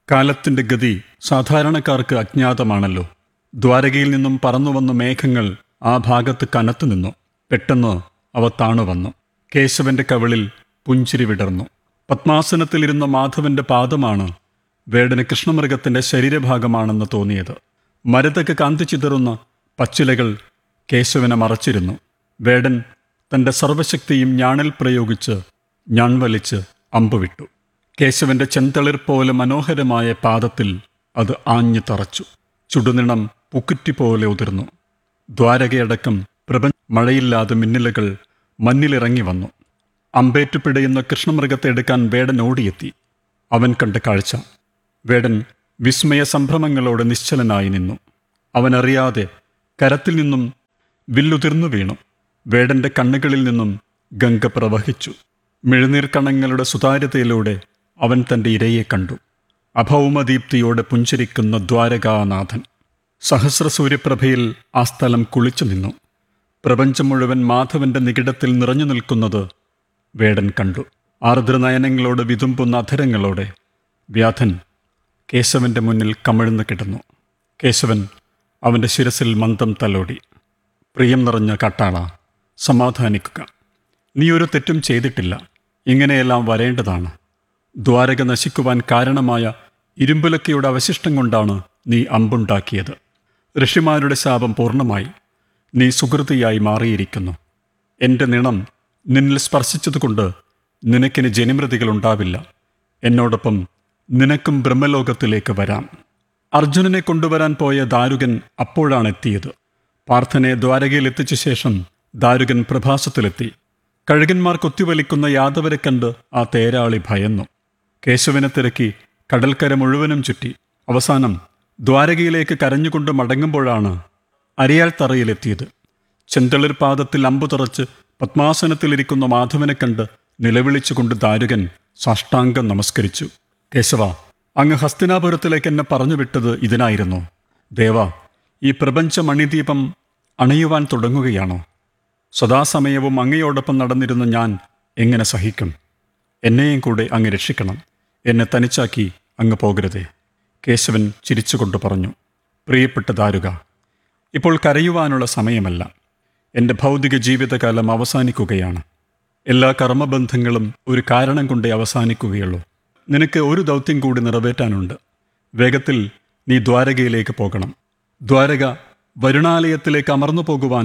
കാലത്തിന്റെ ഗതി സാധാരണക്കാർക്ക് അജ്ഞാതമാണല്ലോ ദ്വാരകയിൽ നിന്നും പറന്നു വന്ന മേഘങ്ങൾ ആ ഭാഗത്ത് കനത്തു നിന്നു പെട്ടെന്ന് അവ താണു വന്നു കേശവന്റെ കവിളിൽ പുഞ്ചിരി വിടർന്നു പത്മാസനത്തിലിരുന്ന മാധവന്റെ പാദമാണ് വേടന് കൃഷ്ണമൃഗത്തിന്റെ ശരീരഭാഗമാണെന്ന് തോന്നിയത് മരതക്ക് കാന്തി ചിതറുന്ന പച്ചിലകൾ കേശവനെ മറച്ചിരുന്നു വേടൻ തന്റെ സർവശക്തിയും ഞാണിൽ പ്രയോഗിച്ച് ഞാൺവലിച്ച് അമ്പുവിട്ടു കേശവന്റെ ചെന്തളിർ പോലെ മനോഹരമായ പാദത്തിൽ അത് ആഞ്ഞു തറച്ചു ചുടുനിണം പുക്കുറ്റി പോലെ ഉതിർന്നു ദ്വാരകയടക്കം പ്രപഞ്ച മഴയില്ലാതെ മിന്നലുകൾ മഞ്ഞിലിറങ്ങി വന്നു അമ്പേറ്റു പിടയുന്ന കൃഷ്ണമൃഗത്തെ എടുക്കാൻ വേടൻ ഓടിയെത്തി അവൻ കണ്ട കാഴ്ച വേടൻ വിസ്മയ സംഭ്രമങ്ങളോടെ നിശ്ചലനായി നിന്നു അവനറിയാതെ കരത്തിൽ നിന്നും വില്ലുതിർന്നു വീണു വേടന്റെ കണ്ണുകളിൽ നിന്നും ഗംഗ പ്രവഹിച്ചു മിഴുനീർ കണങ്ങളുടെ സുതാര്യതയിലൂടെ അവൻ തന്റെ ഇരയെ കണ്ടു അഭൗമദീപ്തിയോടെ പുഞ്ചിരിക്കുന്ന ദ്വാരകാനാഥൻ സഹസ്രസൂര്യപ്രഭയിൽ ആ സ്ഥലം കുളിച്ചു നിന്നു പ്രപഞ്ചം മുഴുവൻ മാധവന്റെ നികിടത്തിൽ നിറഞ്ഞു നിൽക്കുന്നത് വേടൻ കണ്ടു ആർദ്രനയനങ്ങളോട് വിതുമ്പുന്ന അധരങ്ങളോടെ വ്യാധൻ കേശവന്റെ മുന്നിൽ കമിഴ്ന്നു കിടന്നു കേശവൻ അവന്റെ ശിരസിൽ മന്ദം തലോടി പ്രിയം നിറഞ്ഞ കട്ടാള സമാധാനിക്കുക നീ ഒരു തെറ്റും ചെയ്തിട്ടില്ല ഇങ്ങനെയെല്ലാം വരേണ്ടതാണ് ദ്വാരക നശിക്കുവാൻ കാരണമായ ഇരുമ്പുലക്കയുടെ അവശിഷ്ടം കൊണ്ടാണ് നീ അമ്പുണ്ടാക്കിയത് ഋഷിമാരുടെ ശാപം പൂർണ്ണമായി നീ സുഹൃതിയായി മാറിയിരിക്കുന്നു എൻ്റെ നിണം നിന്നിൽ സ്പർശിച്ചതുകൊണ്ട് നിനക്കിന് ജനിമൃതികൾ ഉണ്ടാവില്ല എന്നോടൊപ്പം നിനക്കും ബ്രഹ്മലോകത്തിലേക്ക് വരാം അർജുനനെ കൊണ്ടുവരാൻ പോയ ദാരുകൻ അപ്പോഴാണ് എത്തിയത് പാർത്ഥനെ ദ്വാരകയിൽ എത്തിച്ച ശേഷം ദാരുകൻ പ്രഭാസത്തിലെത്തി കഴുകന്മാർ കൊത്തിവലിക്കുന്ന യാദവരെ കണ്ട് ആ തേരാളി ഭയന്നു കേശവനെ തിരക്കി കടൽക്കര മുഴുവനും ചുറ്റി അവസാനം ദ്വാരകയിലേക്ക് കരഞ്ഞുകൊണ്ട് മടങ്ങുമ്പോഴാണ് അരിയാൽ തറയിലെത്തിയത് ചെന്തളിർ പാദത്തിൽ അമ്പു തറച്ച് പത്മാസനത്തിലിരിക്കുന്ന മാധവനെ കണ്ട് നിലവിളിച്ചുകൊണ്ട് ദാരുകൻ സാഷ്ടാംഗം നമസ്കരിച്ചു കേശവ അങ്ങ് ഹസ്തിനാപുരത്തിലേക്ക് എന്നെ പറഞ്ഞുവിട്ടത് ഇതിനായിരുന്നു ദേവ ഈ പ്രപഞ്ച മണിദീപം അണയുവാൻ തുടങ്ങുകയാണോ സദാസമയവും അങ്ങയോടൊപ്പം നടന്നിരുന്ന ഞാൻ എങ്ങനെ സഹിക്കും എന്നെയും കൂടെ അങ്ങ് രക്ഷിക്കണം എന്നെ തനിച്ചാക്കി അങ്ങ് പോകരുതേ കേശവൻ ചിരിച്ചുകൊണ്ട് പറഞ്ഞു പ്രിയപ്പെട്ട ദാരുക ഇപ്പോൾ കരയുവാനുള്ള സമയമല്ല എൻ്റെ ഭൗതിക ജീവിതകാലം അവസാനിക്കുകയാണ് എല്ലാ കർമ്മബന്ധങ്ങളും ഒരു കാരണം കൊണ്ടേ അവസാനിക്കുകയുള്ളൂ നിനക്ക് ഒരു ദൗത്യം കൂടി നിറവേറ്റാനുണ്ട് വേഗത്തിൽ നീ ദ്വാരകയിലേക്ക് പോകണം ദ്വാരക വരുണാലയത്തിലേക്ക് അമർന്നു പോകുവാൻ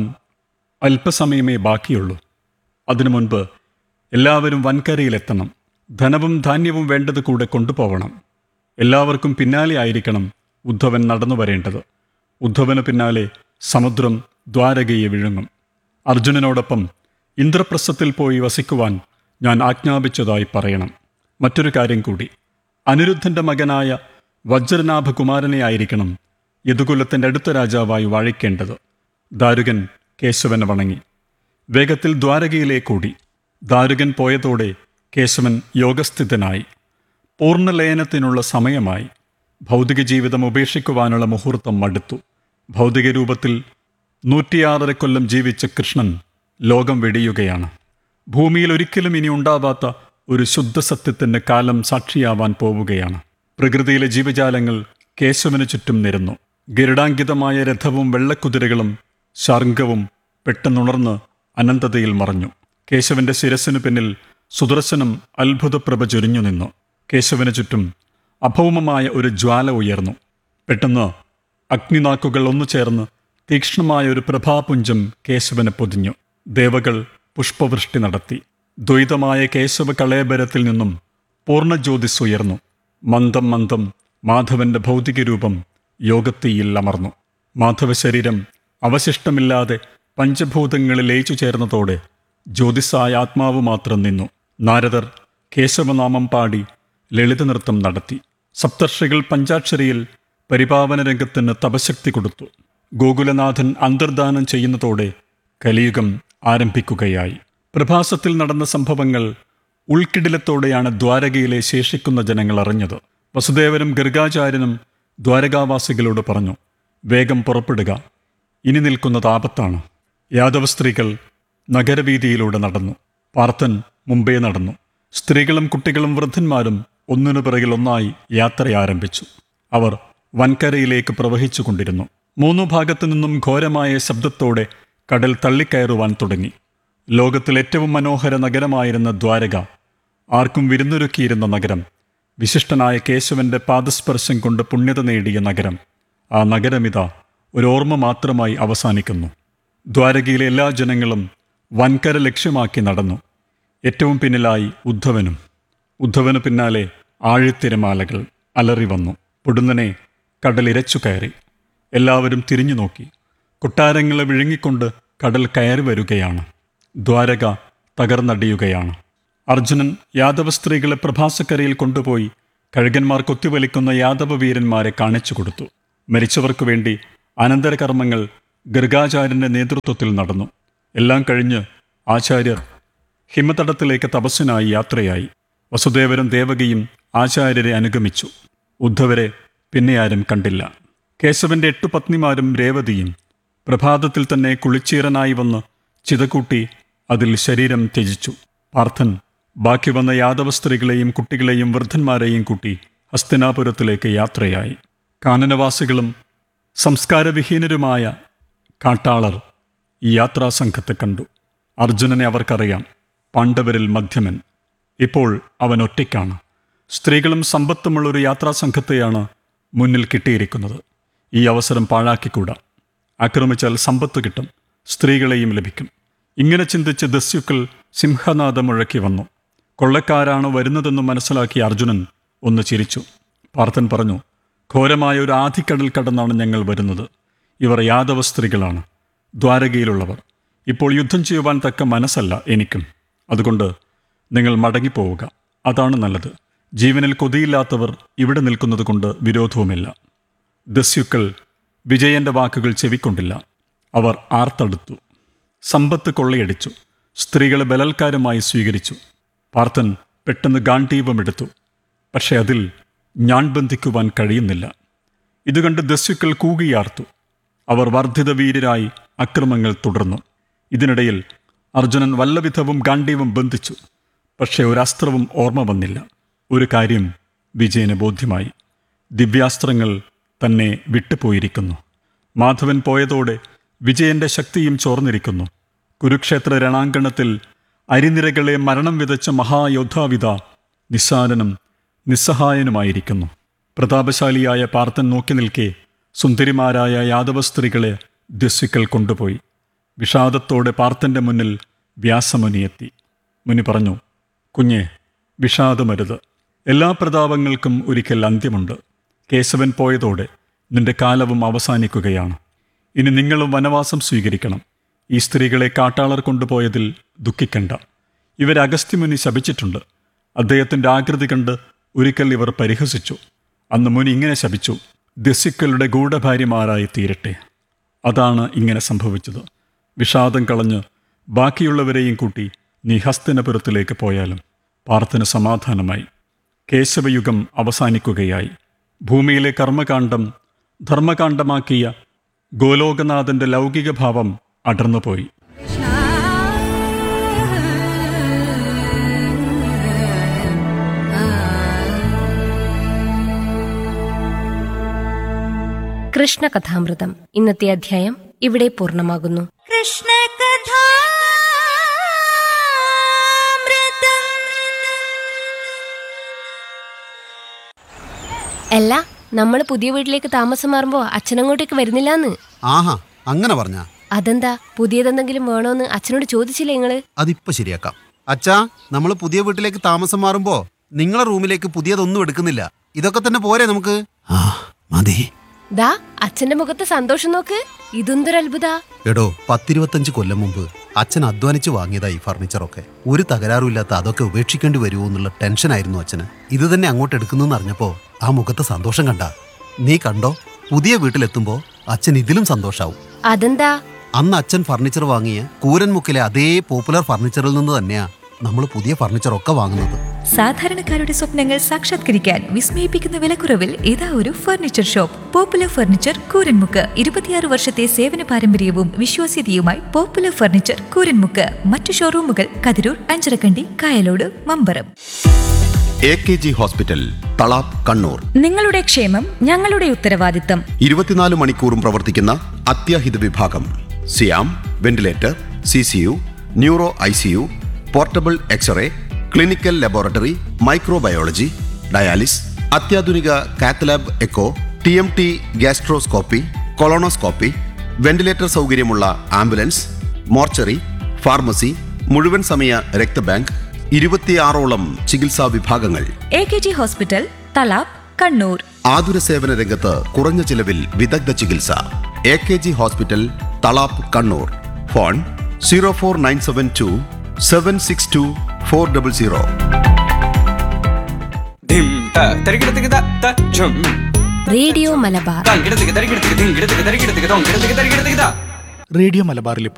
അല്പസമയമേ ബാക്കിയുള്ളൂ അതിനു മുൻപ് എല്ലാവരും വൻകരയിലെത്തണം ധനവും ധാന്യവും വേണ്ടത് കൂടെ കൊണ്ടുപോകണം എല്ലാവർക്കും പിന്നാലെ ആയിരിക്കണം ഉദ്ധവൻ നടന്നു വരേണ്ടത് ഉദ്ധവന് പിന്നാലെ സമുദ്രം ദ്വാരകയെ വിഴുങ്ങും അർജുനനോടൊപ്പം ഇന്ദ്രപ്രസ്ഥത്തിൽ പോയി വസിക്കുവാൻ ഞാൻ ആജ്ഞാപിച്ചതായി പറയണം മറ്റൊരു കാര്യം കൂടി അനിരുദ്ധന്റെ മകനായ വജ്രനാഭകുമാരനെ ആയിരിക്കണം യദുകുലത്തിന്റെ അടുത്ത രാജാവായി വാഴിക്കേണ്ടത് ദാരുകൻ കേശവനെ വണങ്ങി വേഗത്തിൽ ദ്വാരകയിലേക്കൂടി ദാരുകൻ പോയതോടെ കേശവൻ യോഗസ്ഥിതനായി പൂർണ്ണലയനത്തിനുള്ള സമയമായി ഭൗതിക ജീവിതം ഉപേക്ഷിക്കുവാനുള്ള മുഹൂർത്തം മടുത്തു ഭൗതിക രൂപത്തിൽ നൂറ്റിയാറര കൊല്ലം ജീവിച്ച കൃഷ്ണൻ ലോകം വെടിയുകയാണ് ഭൂമിയിൽ ഒരിക്കലും ഇനി ഉണ്ടാവാത്ത ഒരു ശുദ്ധസത്യത്തിന് കാലം സാക്ഷിയാവാൻ പോവുകയാണ് പ്രകൃതിയിലെ ജീവജാലങ്ങൾ കേശവന് ചുറ്റും നിരന്നു ഗരുഡാങ്കിതമായ രഥവും വെള്ളക്കുതിരകളും ശാർങ്കവും പെട്ടെന്നുണർന്ന് അനന്തതയിൽ മറഞ്ഞു കേശവന്റെ ശിരസിനു പിന്നിൽ സുദർശനം അത്ഭുതപ്രഭ ചൊരിഞ്ഞു നിന്നു കേശവന് ചുറ്റും അഭൗമമായ ഒരു ജ്വാല ഉയർന്നു പെട്ടെന്ന് അഗ്നിനാക്കുകൾ ഒന്നു ചേർന്ന് തീക്ഷ്ണമായ ഒരു പ്രഭാപുഞ്ചം കേശവനെ പൊതിഞ്ഞു ദേവകൾ പുഷ്പവൃഷ്ടി നടത്തി ദ്വൈതമായ കേശവ കളയബരത്തിൽ നിന്നും പൂർണ്ണജ്യോതിസ് ഉയർന്നു മന്ദം മന്ദം മാധവന്റെ ഭൗതിക രൂപം യോഗത്തിയിൽ അമർന്നു മാധവ ശരീരം അവശിഷ്ടമില്ലാതെ പഞ്ചഭൂതങ്ങളിൽ ലയിച്ചു ചേർന്നതോടെ ജ്യോതിസായ ആത്മാവ് മാത്രം നിന്നു നാരദർ കേശവനാമം പാടി ലളിത നൃത്തം നടത്തി സപ്തർഷികൾ പഞ്ചാക്ഷരിയിൽ പരിപാവന രംഗത്തിന് തപശക്തി കൊടുത്തു ഗോകുലനാഥൻ അന്തർദാനം ചെയ്യുന്നതോടെ കലിയുഗം ആരംഭിക്കുകയായി പ്രഭാസത്തിൽ നടന്ന സംഭവങ്ങൾ ഉൾക്കിടിലത്തോടെയാണ് ദ്വാരകയിലെ ശേഷിക്കുന്ന ജനങ്ങൾ അറിഞ്ഞത് വസുദേവനും ഗർഗാചാര്യനും ദ്വാരകാവാസികളോട് പറഞ്ഞു വേഗം പുറപ്പെടുക ഇനി നിൽക്കുന്നത് ആപത്താണ് യാദവ സ്ത്രീകൾ നഗരവീതിയിലൂടെ നടന്നു പാർത്ഥൻ മുമ്പേ നടന്നു സ്ത്രീകളും കുട്ടികളും വൃദ്ധന്മാരും ഒന്നിനു പിറകിൽ ഒന്നായി യാത്ര ആരംഭിച്ചു അവർ വൻകരയിലേക്ക് പ്രവഹിച്ചു കൊണ്ടിരുന്നു മൂന്നു ഭാഗത്തു നിന്നും ഘോരമായ ശബ്ദത്തോടെ കടൽ തള്ളിക്കയറുവാൻ തുടങ്ങി ലോകത്തിൽ ഏറ്റവും മനോഹര നഗരമായിരുന്ന ദ്വാരക ആർക്കും വിരുന്നൊരുക്കിയിരുന്ന നഗരം വിശിഷ്ടനായ കേശവന്റെ പാദസ്പർശം കൊണ്ട് പുണ്യത നേടിയ നഗരം ആ നഗരമിത ഒരു ഓർമ്മ മാത്രമായി അവസാനിക്കുന്നു ദ്വാരകയിലെ എല്ലാ ജനങ്ങളും വൻകര ലക്ഷ്യമാക്കി നടന്നു ഏറ്റവും പിന്നിലായി ഉദ്ധവനും ഉദ്ധവന് പിന്നാലെ ആഴിത്തിരമാലകൾ അലറി വന്നു പൊടുന്നനെ കടലിരച്ചു കയറി എല്ലാവരും തിരിഞ്ഞു നോക്കി കൊട്ടാരങ്ങളെ വിഴുങ്ങിക്കൊണ്ട് കടൽ കയറി വരികയാണ് ദ്വാരക തകർന്നടിയുകയാണ് അർജുനൻ യാദവ സ്ത്രീകളെ പ്രഭാസക്കരയിൽ കൊണ്ടുപോയി കഴുകന്മാർ കൊത്തിവലിക്കുന്ന യാദവ വീരന്മാരെ കാണിച്ചു കൊടുത്തു മരിച്ചവർക്കു വേണ്ടി അനന്തരകർമ്മങ്ങൾ ഗർഗാചാര്യന്റെ നേതൃത്വത്തിൽ നടന്നു എല്ലാം കഴിഞ്ഞ് ആചാര്യർ ഹിമതടത്തിലേക്ക് തപസ്സിനായി യാത്രയായി വസുദേവരും ദേവകിയും ആചാര്യരെ അനുഗമിച്ചു ഉദ്ധവരെ പിന്നെ ആരും കണ്ടില്ല കേശവന്റെ എട്ടു പത്നിമാരും രേവതിയും പ്രഭാതത്തിൽ തന്നെ കുളിച്ചീറനായി വന്ന് ചിതകൂട്ടി അതിൽ ശരീരം ത്യജിച്ചു പാർത്ഥൻ ബാക്കി വന്ന യാദവ സ്ത്രീകളെയും കുട്ടികളെയും വൃദ്ധന്മാരെയും കൂട്ടി ഹസ്തിനാപുരത്തിലേക്ക് യാത്രയായി കാനനവാസികളും സംസ്കാരവിഹീനരുമായ കാട്ടാളർ ഈ യാത്രാസംഘത്തെ കണ്ടു അർജുനനെ അവർക്കറിയാം പാണ്ഡവരിൽ മധ്യമൻ ഇപ്പോൾ അവൻ ഒറ്റയ്ക്കാണ് സ്ത്രീകളും സമ്പത്തുമുള്ളൊരു യാത്രാസംഘത്തെയാണ് മുന്നിൽ കിട്ടിയിരിക്കുന്നത് ഈ അവസരം പാഴാക്കിക്കൂടാ ആക്രമിച്ചാൽ സമ്പത്ത് കിട്ടും സ്ത്രീകളെയും ലഭിക്കും ഇങ്ങനെ ചിന്തിച്ച് ദസ്യുക്കൾ സിംഹനാദം മുഴക്കി വന്നു കൊള്ളക്കാരാണ് വരുന്നതെന്ന് മനസ്സിലാക്കിയ അർജുനൻ ഒന്ന് ചിരിച്ചു പാർത്ഥൻ പറഞ്ഞു ഘോരമായ ഒരു ആധിക്കടൽ കടന്നാണ് ഞങ്ങൾ വരുന്നത് ഇവർ യാദവ സ്ത്രീകളാണ് ദ്വാരകയിലുള്ളവർ ഇപ്പോൾ യുദ്ധം ചെയ്യുവാൻ തക്ക മനസ്സല്ല എനിക്കും അതുകൊണ്ട് നിങ്ങൾ മടങ്ങിപ്പോവുക അതാണ് നല്ലത് ജീവനിൽ കൊതിയില്ലാത്തവർ ഇവിടെ നിൽക്കുന്നത് കൊണ്ട് വിരോധവുമില്ല ദസ്യുക്കൾ വിജയന്റെ വാക്കുകൾ ചെവിക്കൊണ്ടില്ല അവർ ആർത്തടുത്തു സമ്പത്ത് കൊള്ളയടിച്ചു സ്ത്രീകളെ ബലാത്കാരമായി സ്വീകരിച്ചു പാർത്ഥൻ പെട്ടെന്ന് ഗാന്ധീപമെടുത്തു പക്ഷെ അതിൽ ഞാൻ ബന്ധിക്കുവാൻ കഴിയുന്നില്ല ഇതുകണ്ട് ദസ്യുക്കൾ കൂകിയാർത്തു അവർ വർദ്ധിത വീരരായി അക്രമങ്ങൾ തുടർന്നു ഇതിനിടയിൽ അർജുനൻ വല്ലവിധവും ഗാന്ധീവും ബന്ധിച്ചു പക്ഷേ ഒരസ്ത്രവും ഓർമ്മ വന്നില്ല ഒരു കാര്യം വിജയന് ബോധ്യമായി ദിവ്യാസ്ത്രങ്ങൾ തന്നെ വിട്ടുപോയിരിക്കുന്നു മാധവൻ പോയതോടെ വിജയന്റെ ശക്തിയും ചോർന്നിരിക്കുന്നു കുരുക്ഷേത്ര രണാങ്കണത്തിൽ അരിനിരകളെ മരണം വിതച്ച മഹായോദ്ധാവിത നിസ്സാരനും നിസ്സഹായനുമായിരിക്കുന്നു പ്രതാപശാലിയായ പാർത്ഥൻ നോക്കി നിൽക്കെ സുന്ദരിമാരായ യാദവ സ്ത്രീകളെ ദസ്യുക്കൾ കൊണ്ടുപോയി വിഷാദത്തോടെ പാർത്ഥന്റെ മുന്നിൽ വ്യാസമുനിയെത്തി മുനി പറഞ്ഞു കുഞ്ഞെ വിഷാദമരുത് എല്ലാ പ്രതാപങ്ങൾക്കും ഒരിക്കൽ അന്ത്യമുണ്ട് കേശവൻ പോയതോടെ നിന്റെ കാലവും അവസാനിക്കുകയാണ് ഇനി നിങ്ങളും വനവാസം സ്വീകരിക്കണം ഈ സ്ത്രീകളെ കാട്ടാളർ കൊണ്ടുപോയതിൽ ദുഃഖിക്കണ്ട ഇവരെ അഗസ്ത്യമുനി ശപിച്ചിട്ടുണ്ട് അദ്ദേഹത്തിന്റെ ആകൃതി കണ്ട് ഒരിക്കൽ ഇവർ പരിഹസിച്ചു അന്ന് മുനി ഇങ്ങനെ ശപിച്ചു ദസ്യുക്കളുടെ ഗൂഢഭാര്യമാരായി തീരട്ടെ അതാണ് ഇങ്ങനെ സംഭവിച്ചത് വിഷാദം കളഞ്ഞ് ബാക്കിയുള്ളവരെയും കൂട്ടി നീ ഹസ്തനപുരത്തിലേക്ക് പോയാലും പാർത്ഥന് സമാധാനമായി കേശവയുഗം അവസാനിക്കുകയായി ഭൂമിയിലെ കർമ്മകാന്ഡം ധർമ്മകാന്ഡമാക്കിയ ഗോലോകനാഥന്റെ ലൗകിക ഭാവം അടർന്നുപോയി കൃഷ്ണകഥാമൃതം ഇന്നത്തെ അധ്യായം ഇവിടെ പൂർണ്ണമാകുന്നു കൃഷ്ണ അല്ല നമ്മൾ പുതിയ വീട്ടിലേക്ക് താമസം മാറുമ്പോ അച്ഛനങ്ങോട്ടേക്ക് വരുന്നില്ലാന്ന് ആഹാ അങ്ങനെ പറഞ്ഞ അതെന്താ പുതിയതെന്തെങ്കിലും വേണോന്ന് അച്ഛനോട് ചോദിച്ചില്ലേ നിങ്ങള് അതിപ്പോ ശരിയാക്കാം അച്ഛാ നമ്മൾ പുതിയ വീട്ടിലേക്ക് താമസം മാറുമ്പോ നിങ്ങളെ റൂമിലേക്ക് പുതിയതൊന്നും എടുക്കുന്നില്ല ഇതൊക്കെ തന്നെ പോരെ നമുക്ക് ആ മതി ദാ അച്ഛന്റെ മുഖത്ത് സന്തോഷം നോക്ക് ഇതെന്തൊരു അത്ഭുത എടോ പത്തിരുപത്തഞ്ച് കൊല്ലം മുമ്പ് അച്ഛൻ അധ്വാനിച്ച് വാങ്ങിയതാ ഈ ഫർണിച്ചറൊക്കെ ഒരു തകരാറുമില്ലാത്ത അതൊക്കെ ഉപേക്ഷിക്കേണ്ടി വരുമോ എന്നുള്ള ടെൻഷനായിരുന്നു അച്ഛന് ഇത് തന്നെ അങ്ങോട്ട് എടുക്കുന്നു അറിഞ്ഞപ്പോ ആ മുഖത്തെ സന്തോഷം കണ്ട നീ കണ്ടോ പുതിയ വീട്ടിലെത്തുമ്പോ അച്ഛൻ ഇതിലും സന്തോഷാവും അതെന്താ അന്ന് അച്ഛൻ ഫർണിച്ചർ വാങ്ങിയ കൂരൻമുക്കിലെ അതേ പോപ്പുലർ ഫർണിച്ചറിൽ നിന്ന് തന്നെയാ നമ്മൾ പുതിയ ഫർണിച്ചറൊക്കെ വാങ്ങുന്നത് സാധാരണക്കാരുടെ സ്വപ്നങ്ങൾ സാക്ഷാത്കരിക്കാൻ വിസ്മയിപ്പിക്കുന്ന വിലക്കുറവിൽ ഇതാ ഒരു furniture shop popular furniture Kooranmukku ഇരുപത്തിയാറ് വർഷത്തെ സേവന പാരമ്പര്യവും വിശ്വാസ്യതയുമായി പോപ്പുലർ ഫർണിച്ചർ കൂരൻമുക്ക് മറ്റു ഷോറൂമുകൾ Kathiroor Ancharakandi Kayalode Mamparam A K G hospital Thalap Kannur നിങ്ങളുടെ ക്ഷേമം ഞങ്ങളുടെ ഉത്തരവാദിത്തം ഇരുപത്തിനാല് മണിക്കൂറും പ്രവർത്തിക്കുന്ന അത്യാഹിത വിഭാഗം സിയാം ventilator C C U neuro I C U portable X-ray clinical laboratory microbiology dialysis അത്യാധുനിക cath lab echo T M T gastroscopy colonoscopy ventilator സൗകര്യമുള്ള ആംബുലൻസ് മോർച്ചറി ഫാർമസി മുഴുവൻ സമയ രക്തബാങ്ക് ഇരുപത്തിയാറോളം ചികിത്സാ വിഭാഗങ്ങൾ A K G hospital Thalap Kannur ആതുര സേവന രംഗത്ത് കുറഞ്ഞ ചിലവിൽ വിദഗ്ധ ചികിത്സ A K G hospital Thalap Kannur phone zero four nine seven two seven six two four double zero ധിം ത തരികിടത്തിക്ക് ത ത ഝും റേഡിയോ മലബാർ തങ്കിടത്തിക്ക് തരികിടത്തിക്ക് ധിങ്കിടത്തിക്ക് തരികിടത്തിക്ക് തൊങ്കിടത്തിക്ക് തരികിടത്തിക്ക് ത റേഡിയോ മലബാറിലെ